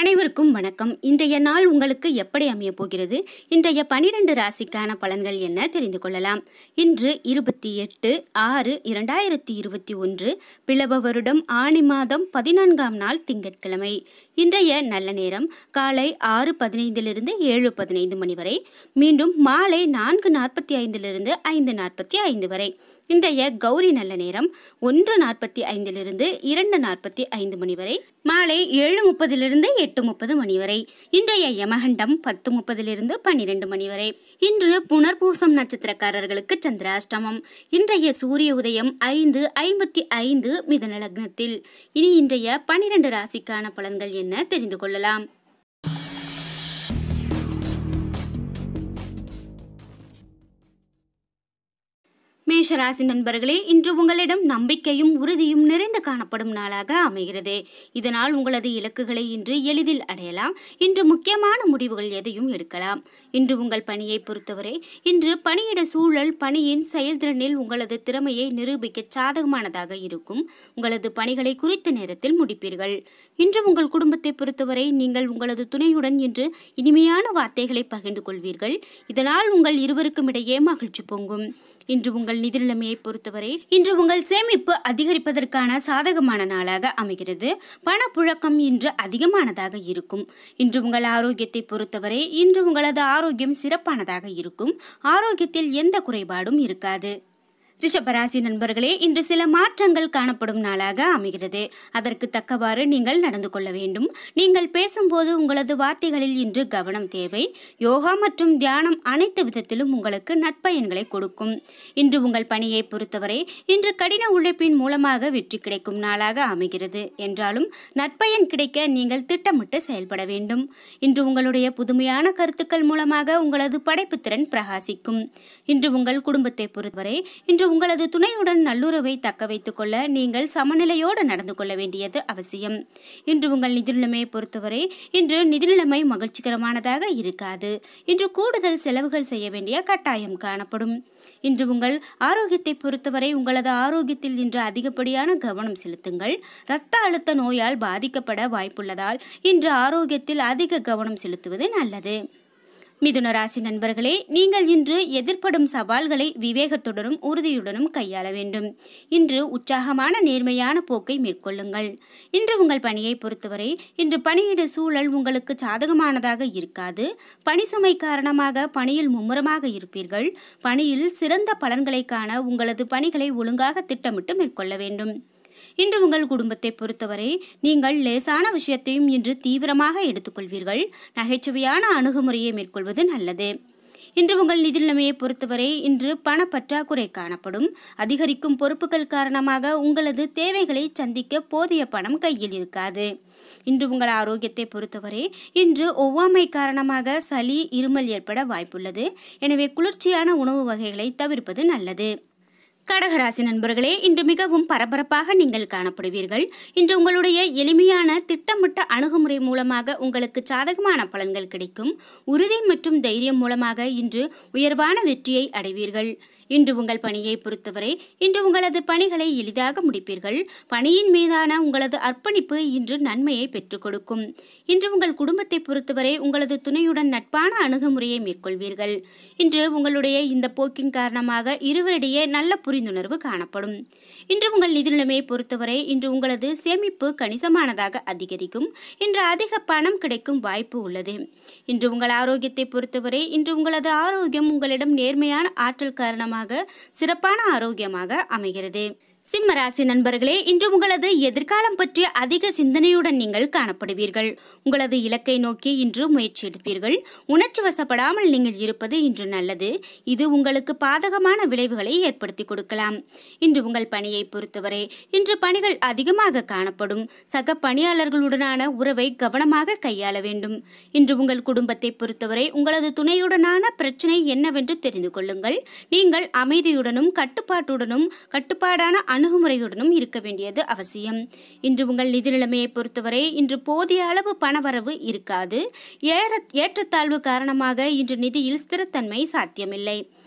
அனைவருக்கும் வணக்கம் இன்றைய நாள் உங்களுக்கு எப்படி அமைய போகிறது இன்றைய பனிரெண்டு ராசிக்கான பலன்கள் என்ன தெரிந்து கொள்ளலாம் இன்று இருபத்தி எட்டு ஆறு இரண்டாயிரத்தி இருபத்தி ஒன்று பிளவ வருடம் ஆணி மாதம் பதினான்காம் நாள் திங்கட்கிழமை இன்றைய நல்ல நேரம் காலை ஆறு பதினைந்திலிருந்து ஏழு பதினைந்து மணி வரை மீண்டும் மாலை நான்கு நாற்பத்தி ஐந்திலிருந்து ஐந்து நாற்பத்தி ஐந்து வரை இன்றைய கௌரி நல்ல நேரம் ஒன்று நாற்பத்தி ஐந்திலிருந்து இரண்டு நாற்பத்தி ஐந்து மணி வரை மாலை ஏழு முப்பதிலிருந்து எட்டு முப்பது மணி வரை இன்றைய யமகண்டம் பத்து முப்பதிலிருந்து பன்னிரெண்டு மணி வரை இன்று புனர்பூசம் நட்சத்திரக்காரர்களுக்கு சந்திராஷ்டமம் இன்றைய சூரிய உதயம் ஐந்து ஐம்பத்தி ஐந்து மிதன லக்னத்தில் இனி இன்றைய பன்னிரண்டு ராசிக்கான பலன்கள் என்ன தெரிந்து கொள்ளலாம் மேஷராசி நண்பர்களே இன்று உங்களிடம் நம்பிக்கையும் உறுதியும் நிறைந்து காணப்படும் நாளாக அமைகிறது இதனால் உங்களது இலக்குகளை இன்று எளிதில் அடையலாம் இன்று முக்கியமான முடிவுகள் எதையும் எடுக்கலாம் இன்று உங்கள் பணியை பொறுத்தவரை இன்று பணியிட சூழல் பணியின் செயல்திறனில் உங்களது திறமையை நிரூபிக்க சாதகமானதாக இருக்கும் உங்களது பணிகளை குறித்த நேரத்தில் முடிப்பீர்கள் இன்று உங்கள் குடும்பத்தை பொறுத்தவரை நீங்கள் உங்களது துணையுடன் இன்று இனிமையான வார்த்தைகளை பகிர்ந்து கொள்வீர்கள் இதனால் உங்கள் இருவருக்கும் இடையே மகிழ்ச்சி பொங்கும் இன்று உங்கள் நிதி நிலைமையை பொறுத்தவரை இன்று உங்கள் சேமிப்பு அதிகரிப்பதற்கான சாதகமான நாளாக அமைகிறது பணப்புழக்கம் இன்று அதிகமானதாக இருக்கும் இன்று உங்கள் ஆரோக்கியத்தை பொறுத்தவரை இன்று உங்களது ஆரோக்கியம் சிறப்பானதாக இருக்கும் ஆரோக்கியத்தில் எந்த குறைபாடும் இருக்காது ரிஷபராசி நண்பர்களே இன்று சில மாற்றங்கள் காணப்படும் நாளாக அமைகிறது அதற்கு தக்கவாறு நீங்கள் நடந்து கொள்ள வேண்டும் நீங்கள் பேசும்போது உங்களது வார்த்தைகளில் இன்று கவனம் தேவை யோகா மற்றும் தியானம் அனைத்து விதத்திலும் உங்களுக்கு நற்பயன்களை கொடுக்கும் இன்று உங்கள் பணியை பொறுத்தவரை இன்று கடின உழைப்பின் மூலமாக வெற்றி கிடைக்கும் நாளாக அமைகிறது என்றாலும் நற்பயன் கிடைக்க நீங்கள் திட்டமிட்டு செயல்பட வேண்டும் இன்று உங்களுடைய புதுமையான கருத்துக்கள் மூலமாக உங்களது படைப்புத்திறன் பிரகாசிக்கும் இன்று உங்கள் குடும்பத்தை பொறுத்தவரை இன்று உங்களது துணையுடன் நல்லுறவை தக்க வைத்துக் கொள்ள நீங்கள் சமநிலையோடு நடந்து கொள்ள வேண்டியது அவசியம் இன்று உங்கள் நிதிநிலைமையை பொறுத்தவரை இன்று நிதிநிலைமை மகிழ்ச்சிகரமானதாக இருக்காது இன்று கூடுதல் செலவுகள் செய்ய வேண்டிய கட்டாயம் காணப்படும் இன்று உங்கள் ஆரோக்கியத்தை பொறுத்தவரை உங்களது ஆரோக்கியத்தில் இன்று அதிகப்படியான கவனம் செலுத்துங்கள் இரத்த அழுத்த நோயால் பாதிக்கப்பட வாய்ப்புள்ளதால் இன்று ஆரோக்கியத்தில் அதிக கவனம் செலுத்துவது நல்லது மிதுன ராசி நண்பர்களே நீங்கள் இன்று எதிர்ப்படும் சவால்களை விவேகத்துடனும் உறுதியுடனும் கையாள வேண்டும் இன்று உற்சாகமான நேர்மையான போக்கை மேற்கொள்ளுங்கள் இன்று உங்கள் பணியை பொறுத்தவரை இன்று பணியிட சூழல் உங்களுக்கு சாதகமானதாக இருக்காது பணி சுமை காரணமாக பணியில் மும்முரமாக இருப்பீர்கள் பணியில் சிறந்த பலன்களை காண உங்களது பணிகளை ஒழுங்காக திட்டமிட்டு மேற்கொள்ள வேண்டும் இன்று உங்கள் குடும்பத்தை பொறுத்தவரை நீங்கள் லேசான விஷயத்தையும் இன்று தீவிரமாக எடுத்துக்கொள்வீர்கள் நகைச்சுவையான அணுகுமுறையை மேற்கொள்வது நல்லது இன்று உங்கள் நிதி நிலைமையை பொறுத்தவரை இன்று பண பற்றாக்குறை காணப்படும் அதிகரிக்கும் பொறுப்புகள் காரணமாக உங்களது தேவைகளை சந்திக்க போதிய பணம் கையில் இருக்காது இன்று உங்கள் ஆரோக்கியத்தை பொறுத்தவரை இன்று ஒவ்வாமை காரணமாக சளி இருமல் ஏற்பட வாய்ப்புள்ளது எனவே குளிர்ச்சியான உணவு வகைகளை தவிர்ப்பது நல்லது கடகராசி நண்பர்களே இன்று மிகவும் பரபரப்பாக நீங்கள் காணப்படுவீர்கள் இன்று உங்களுடைய எளிமையான திட்டமிட்ட அணுகுமுறை மூலமாக உங்களுக்கு சாதகமான பலன்கள் கிடைக்கும் உறுதி மற்றும் தைரியம் மூலமாக இன்று உயர்வான வெற்றியை அடைவீர்கள் இன்று உங்கள் பணியை பொறுத்தவரை இன்று உங்களது பணிகளை எளிதாக முடிப்பீர்கள் பணியின் மீதான உங்களது அர்ப்பணிப்பு இன்று நன்மையை பெற்றுக் கொடுக்கும் இன்று உங்கள் குடும்பத்தை பொறுத்தவரை உங்களது துணையுடன் நட்பான அணுகுமுறையை மேற்கொள்வீர்கள் இன்று உங்களுடைய இந்த போக்கின் காரணமாக இருவரிடையே நல்ல புரிந்துணர்வு காணப்படும் இன்று உங்கள் நிதி நிலைமையை பொறுத்தவரை இன்று உங்களது சேமிப்பு கணிசமானதாக அதிகரிக்கும் இன்று அதிக பணம் கிடைக்கும் வாய்ப்பு உள்ளது இன்று உங்கள் ஆரோக்கியத்தை பொறுத்தவரை இன்று உங்களது ஆரோக்கியம் உங்களிடம் நேர்மையான ஆற்றல் காரணமாக சிறப்பான ஆரோக்கியமாக அமைகிறது சிம்ம ராசி நண்பர்களே இன்று உங்களது எதிர்காலம் பற்றிய அதிக சிந்தனையுடன் நீங்கள் காணப்படுவீர்கள் உங்களது இலக்கை நோக்கி இன்று முயற்சி எடுப்பீர்கள் உணர்ச்சி வசப்படாமல் நீங்கள் இருப்பது இன்று நல்லது இது உங்களுக்கு பாதகமான விளைவுகளை ஏற்படுத்தி கொடுக்கலாம் இன்று உங்கள் பணியை பொறுத்தவரை இன்று பணிகள் அதிகமாக காணப்படும் சக பணியாளர்களுடனான உறவை கவனமாக கையாள வேண்டும் இன்று உங்கள் குடும்பத்தை பொறுத்தவரை உங்களது துணையுடனான பிரச்சனை என்னவென்று தெரிந்து கொள்ளுங்கள் நீங்கள் அமைதியுடனும் கட்டுப்பாட்டுடனும் கட்டுப்பாடான அணுகுமுறையுடனும் இருக்க வேண்டியது அவசியம் இன்று உங்கள் நிதி நிலைமையை பொறுத்தவரை இன்று போதிய அளவு பணவரவு இருக்காது ஏற ஏற்றத்தாழ்வு காரணமாக இன்று நிதியில் ஸ்திரத்தன்மை சாத்தியமில்லை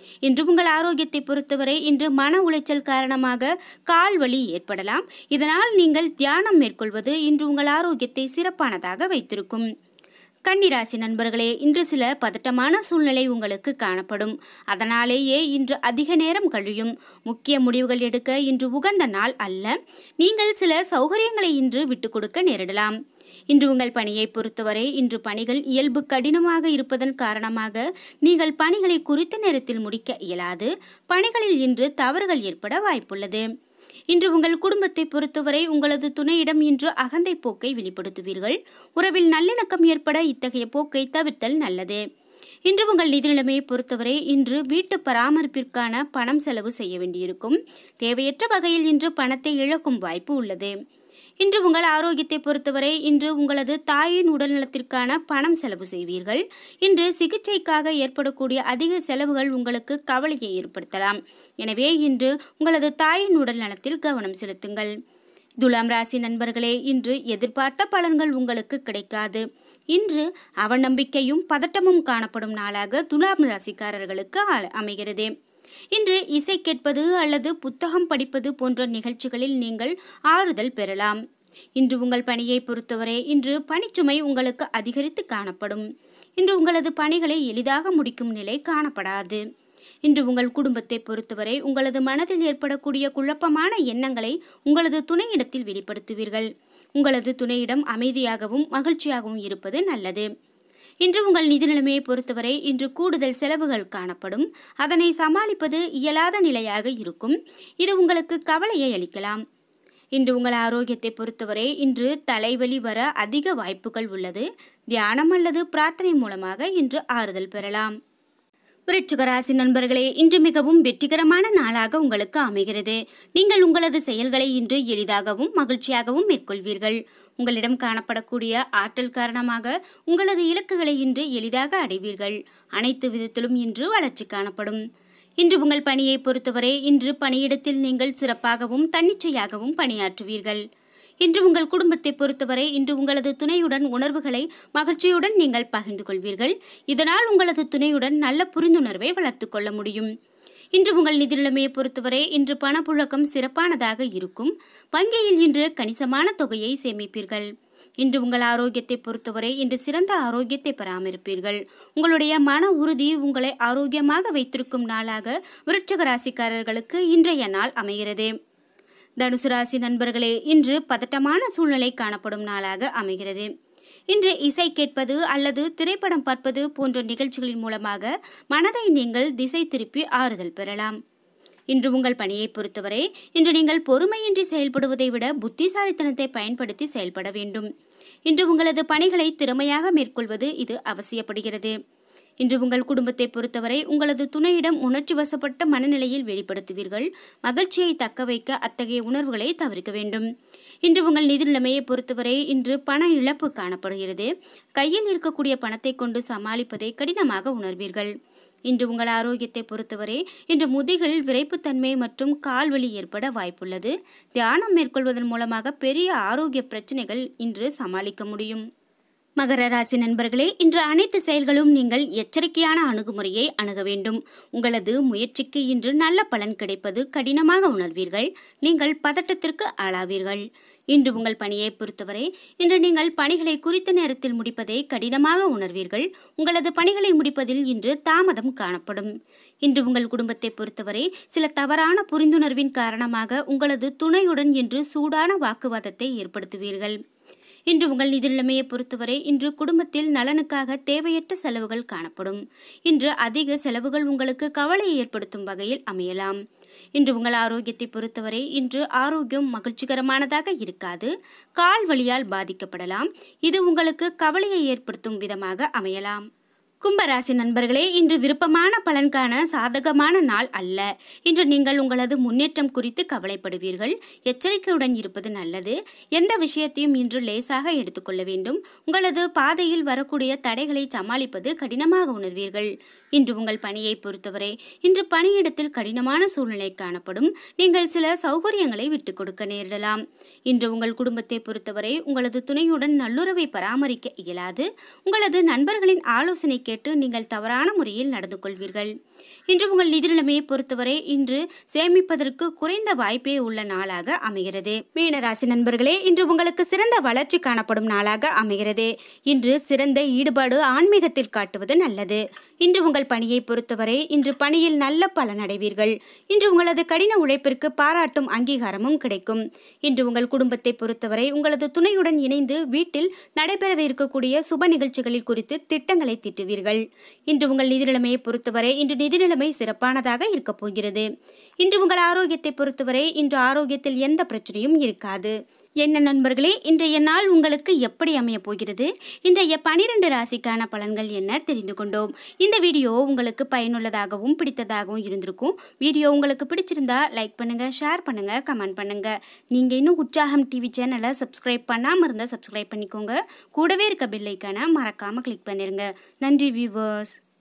இன்று உங்கள் ஆரோக்கியத்தை பொறுத்தவரை இன்று மன உளைச்சல் காரணமாக கால் வலி ஏற்படலாம் இதனால் நீங்கள் தியானம் மேற்கொள்வது இன்று உங்கள் ஆரோக்கியத்தை சிறப்பானதாக வைத்திருக்கும் கன்னிராசி நண்பர்களே இன்று சில பதட்டமான சூழ்நிலை உங்களுக்கு காணப்படும் அதனாலேயே இன்று அதிக நேரம் கழியும் முக்கிய முடிவுகள் எடுக்க இன்று உகந்த நாள் அல்ல நீங்கள் சில சௌகரியங்களை இன்று விட்டுக் கொடுக்க நேரிடலாம் இன்று உங்கள் பணியை பொறுத்தவரை இன்று பணிகள் இயல்பு கடினமாக இருப்பதன் காரணமாக நீங்கள் பணிகளை குறித்த நேரத்தில் முடிக்க இயலாது பணிகளில் இன்று தவறுகள் ஏற்பட வாய்ப்புள்ளது இன்று உங்கள் குடும்பத்தை பொறுத்தவரை உங்களது துணையிடம் இன்று அகந்தை போக்கை வெளிப்படுத்துவீர்கள் உறவில் நல்லிணக்கம் ஏற்பட இத்தகைய போக்கை தவிர்த்தல் நல்லது இன்று உங்கள் நிதி நிலைமையை பொறுத்தவரை இன்று வீட்டு பராமரிப்பிற்கான பணம் செலவு செய்ய வேண்டியிருக்கும் தேவையற்ற வகையில் இன்று பணத்தை இழக்கும் வாய்ப்பு உள்ளது இன்று உங்கள் ஆரோக்கியத்தை பொறுத்தவரை இன்று உங்களது தாயின் உடல்நலத்திற்கான பணம் செலவு செய்வீர்கள் இன்று சிகிச்சைக்காக ஏற்படக்கூடிய அதிக செலவுகள் உங்களுக்கு கவலையை ஏற்படுத்தலாம் எனவே இன்று உங்களது தாயின் உடல் நலத்தில் கவனம் செலுத்துங்கள் துலாம் ராசி நண்பர்களே இன்று எதிர்பார்த்த பலன்கள் உங்களுக்கு கிடைக்காது இன்று அவநம்பிக்கையும் பதட்டமும் காணப்படும் நாளாக துலாம் ராசிக்காரர்களுக்கு ஆ- அமைகிறது இன்று இசை கேட்பது அல்லது புத்தகம் படிப்பது போன்ற நிகழ்ச்சிகளில் நீங்கள் ஆறுதல் பெறலாம் இன்று உங்கள் பணியை பொறுத்தவரை இன்று பணிச்சுமை உங்களுக்கு அதிகரித்து காணப்படும் இன்று உங்களது பணிகளை எளிதாக முடிக்கும் நிலை காணப்படாது இன்று உங்கள் குடும்பத்தை பொறுத்தவரை உங்களது மனதில் ஏற்படக்கூடிய குழப்பமான எண்ணங்களை உங்களது துணையிடத்தில் வெளிப்படுத்துவீர்கள் உங்களது துணையிடம் அமைதியாகவும் மகிழ்ச்சியாகவும் இருப்பது நல்லது இன்று உங்கள் நிதி நிலைமையை பொறுத்தவரை இன்று கூடுதல் செலவுகள் காணப்படும் அதனை சமாளிப்பது இயலாத நிலையாக இருக்கும் இது உங்களுக்கு கவலையை அளிக்கலாம் இன்று உங்கள் ஆரோக்கியத்தை பொறுத்தவரை இன்று தலைவலி வர அதிக வாய்ப்புகள் உள்ளது தியானம் அல்லது பிரார்த்தனை மூலமாக இன்று ஆறுதல் பெறலாம் விருச்சிக ராசி நண்பர்களே இன்று மிகவும் வெற்றிகரமான நாளாக உங்களுக்கு அமைகிறது நீங்கள் உங்களது செயல்களை இன்று எளிதாகவும் மகிழ்ச்சியாகவும் மேற்கொள்வீர்கள் உங்களிடம் காணப்படக்கூடிய ஆற்றல் காரணமாக உங்களது இலக்குகளை இன்று எளிதாக அடைவீர்கள் அனைத்து விதத்திலும் இன்று வளர்ச்சி காணப்படும் இன்று உங்கள் பணியை பொறுத்தவரை இன்று பணியிடத்தில் நீங்கள் சிறப்பாகவும் தன்னிச்சையாகவும் பணியாற்றுவீர்கள் இன்று உங்கள் குடும்பத்தை பொறுத்தவரை இன்று உங்களது துணையுடன் உணர்வுகளை மகிழ்ச்சியுடன் நீங்கள் பகிர்ந்து கொள்வீர்கள் இதனால் உங்களது துணையுடன் நல்ல புரிந்துணர்வை வளர்த்துக் கொள்ள முடியும் இன்று உங்கள் நிதி நிலைமையை பொறுத்தவரை இன்று பணப்புழக்கம் சிறப்பானதாக இருக்கும் வங்கியில் இன்று கணிசமான தொகையை சேமிப்பீர்கள் இன்று உங்கள் ஆரோக்கியத்தை பொறுத்தவரை இன்று சிறந்த ஆரோக்கியத்தை பராமரிப்பீர்கள் உங்களுடைய மன உறுதி உங்களை ஆரோக்கியமாக வைத்திருக்கும் நாளாக விருட்சக ராசிக்காரர்களுக்கு இன்றைய நாள் அமைகிறது தனுசு ராசி நண்பர்களே இன்று பதட்டமான சூழ்நிலை காணப்படும் நாளாக அமைகிறது இன்று இசை கேட்பது அல்லது திரைப்படம் பார்ப்பது போன்ற நிகழ்ச்சிகளின் மூலமாக மனதை நீங்கள் திசை திருப்பி ஆறுதல் பெறலாம் இன்று உங்கள் பணியை பொறுத்தவரை இன்று நீங்கள் பொறுமையின்றி செயல்படுவதை விட புத்திசாலித்தனத்தை பயன்படுத்தி செயல்பட வேண்டும் இன்று உங்களது பணிகளை திறமையாக மேற்கொள்வது இது அவசியப்படுகிறது இன்று உங்கள் குடும்பத்தை பொறுத்தவரை உங்களது துணையிடம் உணர்ச்சி வசப்பட்ட மனநிலையில் வெளிப்படுத்துவீர்கள் மகிழ்ச்சியை தக்க வைக்க அத்தகைய உணர்வுகளை தவிர்க்க வேண்டும் இன்று உங்கள் நிதி நிலைமையை பொறுத்தவரை இன்று பண இழப்பு காணப்படுகிறது கையில் இருக்கக்கூடிய பணத்தை கொண்டு சமாளிப்பதை கடினமாக உணர்வீர்கள் இன்று உங்கள் ஆரோக்கியத்தை பொறுத்தவரை இன்று முதுகில் விரைப்புத்தன்மை மற்றும் கால்வலி ஏற்பட வாய்ப்புள்ளது தியானம் மேற்கொள்வதன் மூலமாக பெரிய ஆரோக்கிய பிரச்சனைகள் இன்று சமாளிக்க முடியும் மகர ராசி நண்பர்களே இன்று அனைத்து செயல்களும் நீங்கள் எச்சரிக்கையான அணுகுமுறையை அணுக வேண்டும் உங்களது முயற்சிக்கு இன்று நல்ல பலன் கிடைப்பது கடினமாக உணர்வீர்கள் நீங்கள் பதட்டத்திற்கு ஆளாவீர்கள் இன்று உங்கள் பணியை பொறுத்தவரை இன்று நீங்கள் பணிகளை குறித்த நேரத்தில் முடிப்பதை கடினமாக உணர்வீர்கள் உங்களது பணிகளை முடிப்பதில் இன்று தாமதம் காணப்படும் இன்று உங்கள் குடும்பத்தை பொறுத்தவரை சில தவறான புரிந்துணர்வின் காரணமாக உங்களது துணையுடன் இன்று சூடான வாக்குவாதத்தை ஏற்படுத்துவீர்கள் இன்று உங்கள் நிதி நிலைமையை பொறுத்தவரை இன்று குடும்பத்தில் நலனுக்காக தேவையற்ற செலவுகள் காணப்படும் இன்று அதிக செலவுகள் உங்களுக்கு கவலையை ஏற்படுத்தும் வகையில் அமையலாம் இன்று உங்கள் ஆரோக்கியத்தை பொறுத்தவரை இன்று ஆரோக்கியம் மகிழ்ச்சிகரமானதாக இருக்காது கால் வலியால் பாதிக்கப்படலாம் இது உங்களுக்கு கவலையை ஏற்படுத்தும் விதமாக அமையலாம் கும்பராசி நண்பர்களே இன்று விருப்பமான பலன்கான சாதகமான நாள் அல்ல இன்று நீங்கள் உங்களது முன்னேற்றம் குறித்து கவலைப்படுவீர்கள் எச்சரிக்கையுடன் இருப்பது நல்லது எந்த விஷயத்தையும் இன்று லேசாக எடுத்துக்கொள்ள வேண்டும் உங்களது பாதையில் வரக்கூடிய தடைகளை சமாளிப்பது கடினமாக உணர்வீர்கள் இன்று உங்கள் பணியை பொறுத்தவரை இன்று பணியிடத்தில் கடினமான சூழ்நிலை காணப்படும் நீங்கள் சில சௌகரியங்களை விட்டுக் கொடுக்க நேரிடலாம் இன்று உங்கள் குடும்பத்தை பொறுத்தவரை உங்களது துணையுடன் நல்லுறவை பராமரிக்க இயலாது உங்களது நண்பர்களின் ஆலோசனை கேட்டு நீங்கள் தவறான முறையில் நடந்து கொள்வீர்கள் இன்று உங்கள் நிதி நிலைமையை பொறுத்தவரை இன்று சேமிப்பதற்கு குறைந்த வாய்ப்பே உள்ள நாளாக அமைகிறது மீனராசி நண்பர்களே இன்று உங்களுக்கு சிறந்த வளர்ச்சி காணப்படும் நாளாக அமைகிறது இன்று சிறந்த ஈடுபாடு ஆன்மீகத்தில் காட்டுவது நல்லது இன்று உங்கள் பணியை பொறுத்தவரை இன்று பணியில் நல்ல பலன் அடைவீர்கள் இன்று உங்களது கடின உழைப்பிற்கு பாராட்டும் அங்கீகாரமும் கிடைக்கும் இன்று உங்கள் குடும்பத்தை பொறுத்தவரை உங்களது துணையுடன் இணைந்து வீட்டில் நடைபெறவிருக்கக்கூடிய சுப நிகழ்ச்சிகளில் குறித்து திட்டங்களை தீட்டுவீர்கள் இன்று உங்கள் நிதி நிலைமையை பொறுத்தவரை இன்று நிதி நிலைமை சிறப்பானதாக இருக்கப் போகிறது இன்று உங்கள் ஆரோக்கியத்தை பொறுத்தவரை இன்று ஆரோக்கியத்தில் எந்த பிரச்சனையும் இருக்காது என்ன நண்பர்களே இன்றைய நாள் உங்களுக்கு எப்படி அமையப் போகிறது இன்றைய பனிரெண்டு ராசிக்கான பலன்கள் என்ன தெரிந்து கொண்டோம் இந்த வீடியோ உங்களுக்கு பயனுள்ளதாகவும் பிடித்ததாகவும் இருந்திருக்கும் வீடியோ உங்களுக்கு பிடிச்சிருந்தா லைக் பண்ணுங்க ஷேர் பண்ணுங்க கமெண்ட் பண்ணுங்க நீங்க இன்னும் உற்சாகம் டிவி சேனலை சப்ஸ்கிரைப் பண்ணாம இருந்தா சப்ஸ்கிரைப் பண்ணிக்கோங்க கூடவே இருக்க பெல் ஐக்கானை மறக்காம கிளிக் பண்ணிருங்க நன்றி வியூவர்ஸ்